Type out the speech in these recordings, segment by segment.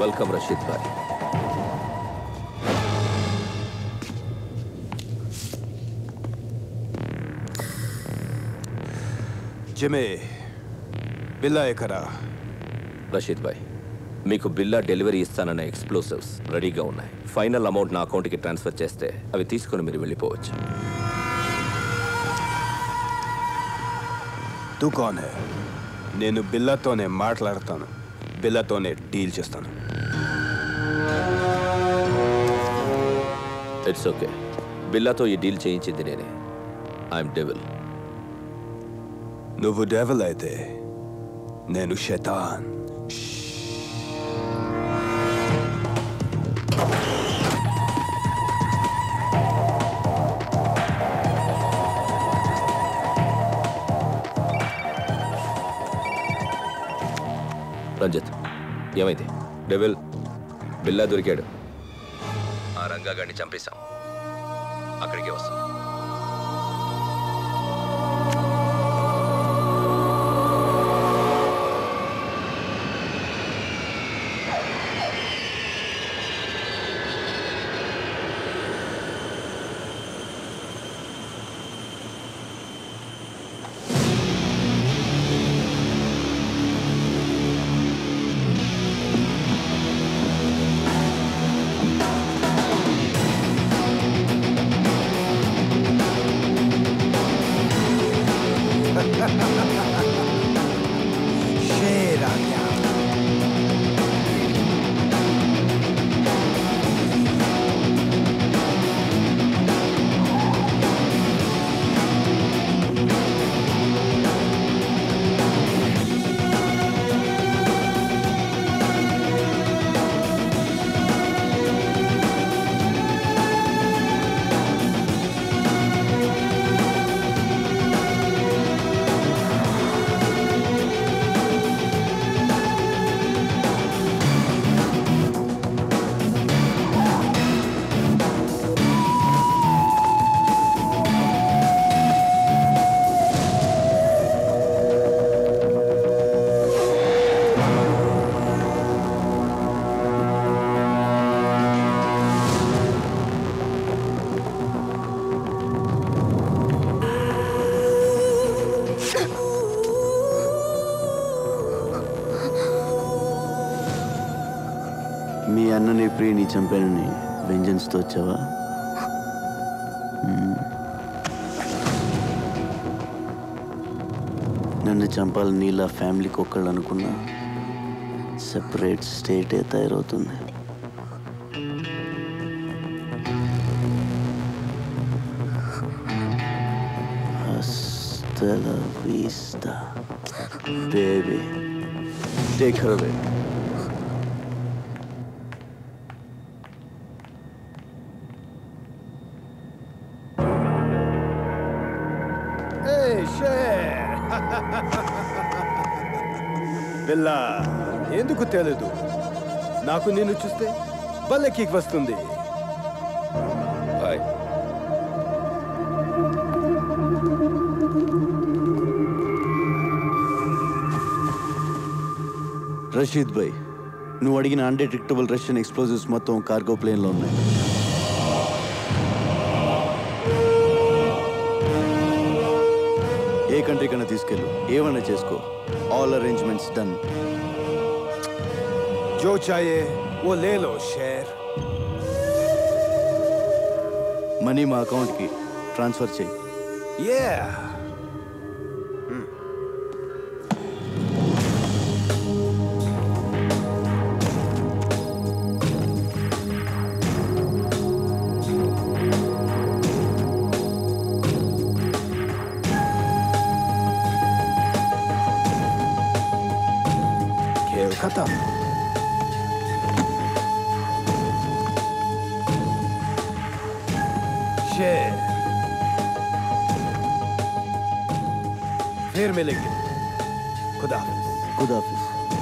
Welcome Rashid భాయ్ జిమే బిల్లా ఎకరా రషీద్ భాయ్ మీకు బిల్లా డెలివరీ ఇస్తానన్న ఎక్స్ప్లోసివ్స్ రెడీగా ఉన్నాయి ఫైనల్ అమౌంట్ నా అకౌంట్కి ట్రాన్స్ఫర్ చేస్తే అవి తీసుకొని మీరు వెళ్ళిపోవచ్చు తూ కాన్ హే నేను బిల్లాతోనే మాట్లాడతాను బిల్లాతోనే డీల్ చేస్తాను ఇట్స్ ఓకే బిల్లాతో ఈ డీల్ చేయించింది నేనే ఐఎమ్ డెవిల్ నువ్వు డెవల్ అయితే నేను శతాన్ రంజిత్ ఏమైంది డెవిల్ బిల్లా దొరికాడు ఆ రంగాగాడిని చంపేశాం అక్కడికే వస్తాం शेर आ गया మీ అన్నని ప్రియని చంపానని వెంజన్స్తో వచ్చావా మ్మ్. నన్ను చంపాలని నీలా ఫ్యామిలీకి ఒక్కళ్ళు అనుకున్నా సెపరేట్ స్టేటే తయారవుతుంది Hasta la vista, baby. Take her away. బిల్లా ఎందుకు తెలీదు నాకు నిన్ను చూస్తే భలే వస్తుంది బాయ్ రషీద్ భాయ్ నువ్వు అడిగిన అన్డిటెక్టబుల్ రష్యన్ ఎక్స్ప్లోజివ్స్ మొత్తం కార్గో ప్లేన్లో ఉన్నాయి ఏ కంట్రీ కన్నా తీసుకెళ్ళు ఏమన్నా చేసుకో ఆల్ అరేంజ్మెంట్స్ డన్ जो चाहिए वो ले लो शेर మనీ మా అకౌంట్కి ట్రాన్స్ఫర్ చేయి Yeah. खेल खत्म शेर फिर मिलेंगे खुदा हाफिज ఖుదాఫిజ్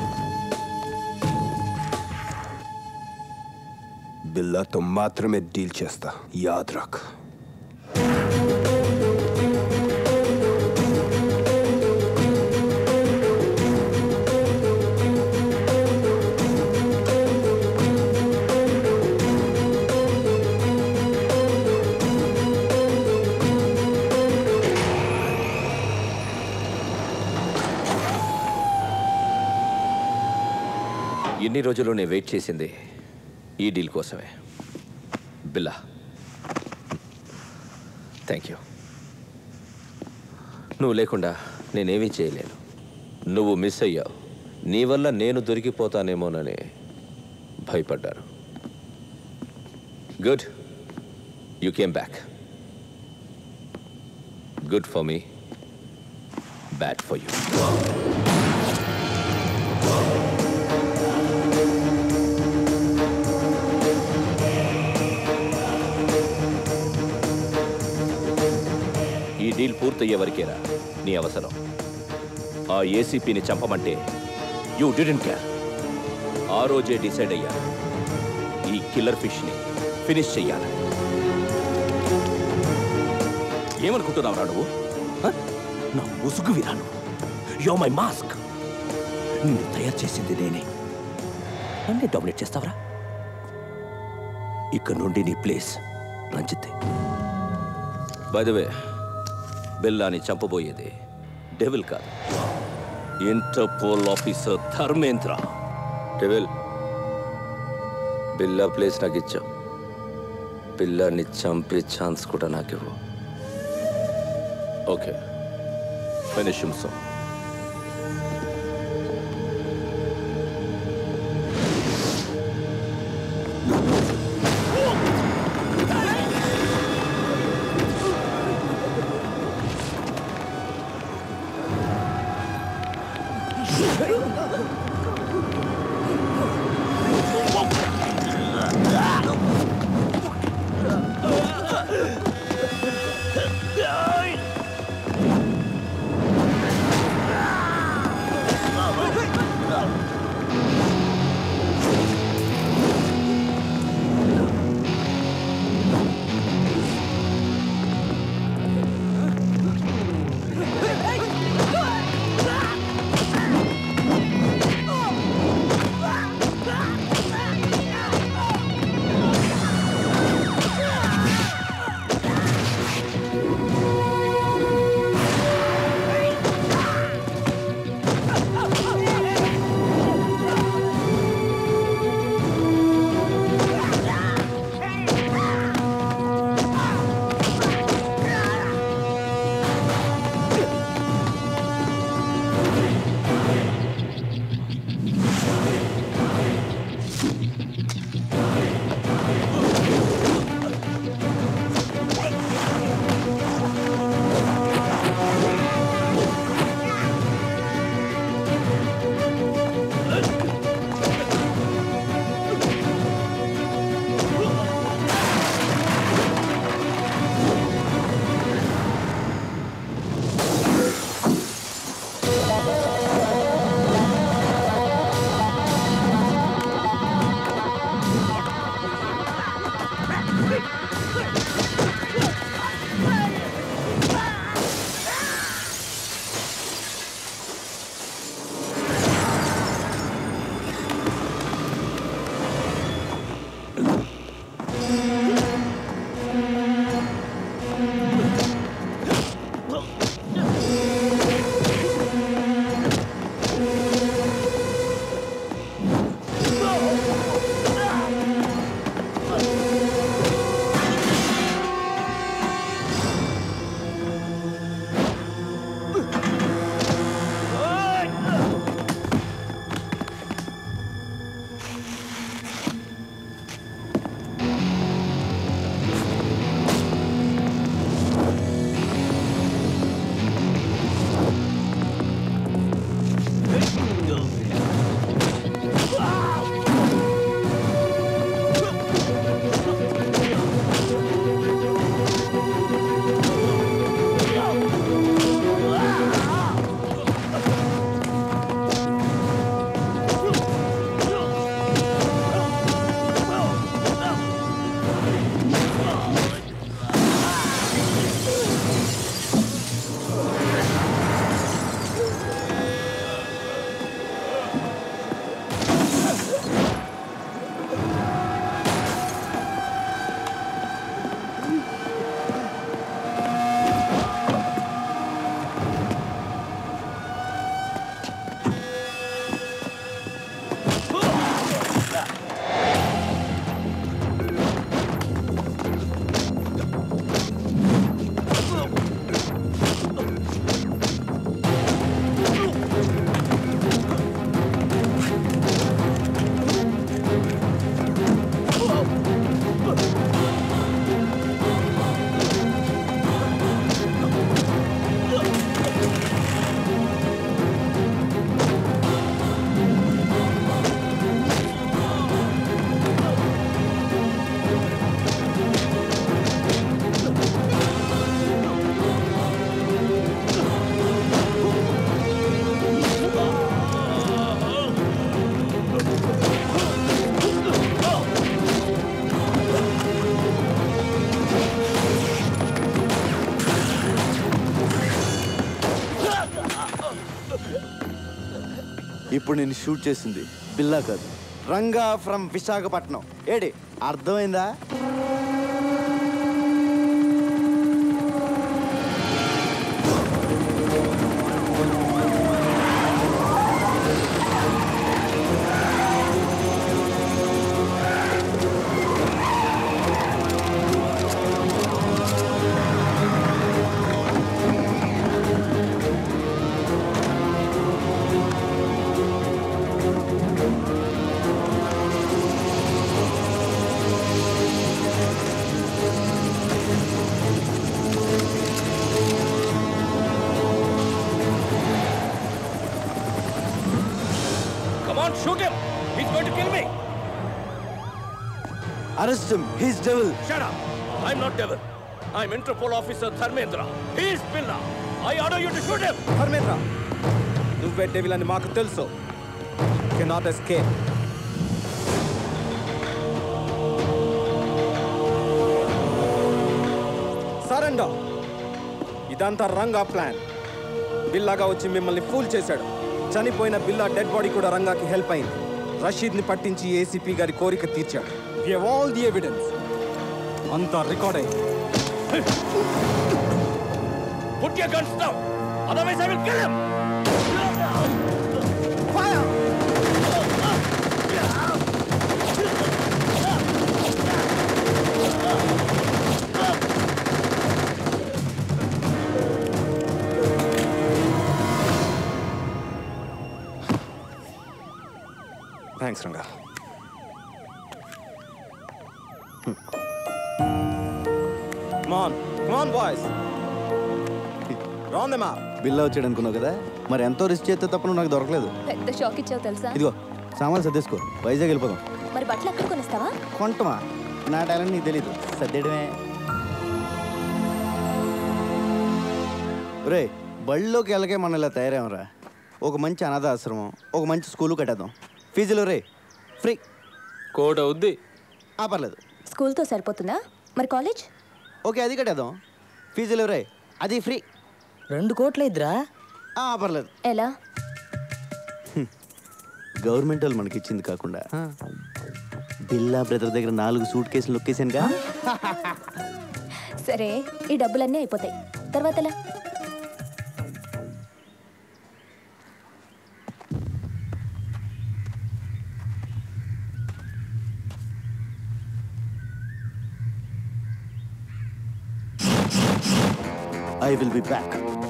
బిల్లాతో మాత్రమే డీల్ చేస్తా యాద్ రక్ ఎన్ని రోజులు నేను వెయిట్ చేసింది ఈ డీల్ కోసమే బిల్లా థ్యాంక్ యూ నువ్వు లేకుండా నేనేమీ చేయలేను నువ్వు మిస్ అయ్యావు నీ వల్ల నేను దొరికిపోతానేమోనని భయపడ్డాను good you came back good for me bad for you ఈ డీల్ పూర్తయ్యే వరకేరా నీ అవసరం ఆ ఏసీపీని చంపమంటే యూ డిడెంట్ కేర్ ఆ రోజే డిసైడ్ అయ్యా ఈ కిల్లర్ ఫిష్ని ఫినిష్ చెయ్యాలని ఏమనుకుంటున్నావురా నువ్వు హ? నా ముసుగు విరాను యో మై మాస్క్ నిన్ను తయారు చేసింది నేనే నన్నే డామినేట్ చేస్తావరా ఇక్కడ నుండి నీ ప్లేస్ రంజితే బై ద వే బెల్లాని చంపబోయేది డెవిల్ కాదు Interpol officer Dharmendra devil Billa place నాకు ఇచ్చావు పిల్లాన్ని చంపే ఛాన్స్ కూడా నాకు ఇవ్వు ఓకే ఫినిష్ సో ఇప్పుడు నేను షూట్ చేసింది బిల్లా కాదు రంగా ఫ్రమ్ విశాఖపట్నం ఏడి అర్థమైందా Come on, shoot him! He's going to kill me! Arrest his devil Shut up! I'm not devil. I'm Interpol officer Dharmendra. He is Billa. I order you to shoot him! Dharmendra నువ్వే devil అని మాకు తెలుసు cannot escape surrender ఇదంతా Ranga plan బిల్లాగా వచ్చి మిమ్మల్ని pool చేశాడు చనిపోయిన బిల్లా డెడ్ బాడీ కూడా రంగాకి హెల్ప్ అయింది రషీద్ని పట్టించి ఏసీపీ గారి కోరిక తీర్చాడు ఆల్ ది ఎవిడెన్స్ అంతా రికార్డ్ అయింది Put your guns down! Otherwise, I will kill him! Thanks Ranga man man boys run them up Billa వచ్చాడు అనుకున్నావు కదా మరి ఎంతో రిస్క్ చేస్తే తప్ప నువ్వు నాకు దొరకలేదు పెద్ద షాక్ ఇచ్చావు తెలుసా ఇదిగో సామాన్ సర్దేసుకో వైజాగ్ వెళ్ళిపోదాం మరి బట్టలు అక్కడ కొనిస్తావా కొంటమా నా టాలెంట్ నీకు తెలీదు సర్దేయడమే రే బళ్ళోకి వెళ్ళకే మనం ఇలా తయారేమరా ఒక మంచి అనాథ ఆశ్రమం ఒక మంచి స్కూలు కట్టేద్దాం ఫీజులు రే ఫ్రీ కోట్ అవుద్ది ఆ పర్లేదు స్కూల్తో సరిపోతుందా మరి కాలేజ్ ఓకే అది కట్టేద్దాం ఫీజులు రే అది ఫ్రీ రెండు కోట్ల ఇద్దరా ఆ పర్లేదు ఎలా గవర్నమెంట్ వాళ్ళు మనకి ఇచ్చింది కాకుండా బిల్లా బ్రదర్ దగ్గర నాలుగు సూట్ కేసులు నొక్కేసానుగా సరే ఈ డబ్బులన్నీ అయిపోతాయి తర్వాత ఎలా ఐ విల్ బి బ్యాక్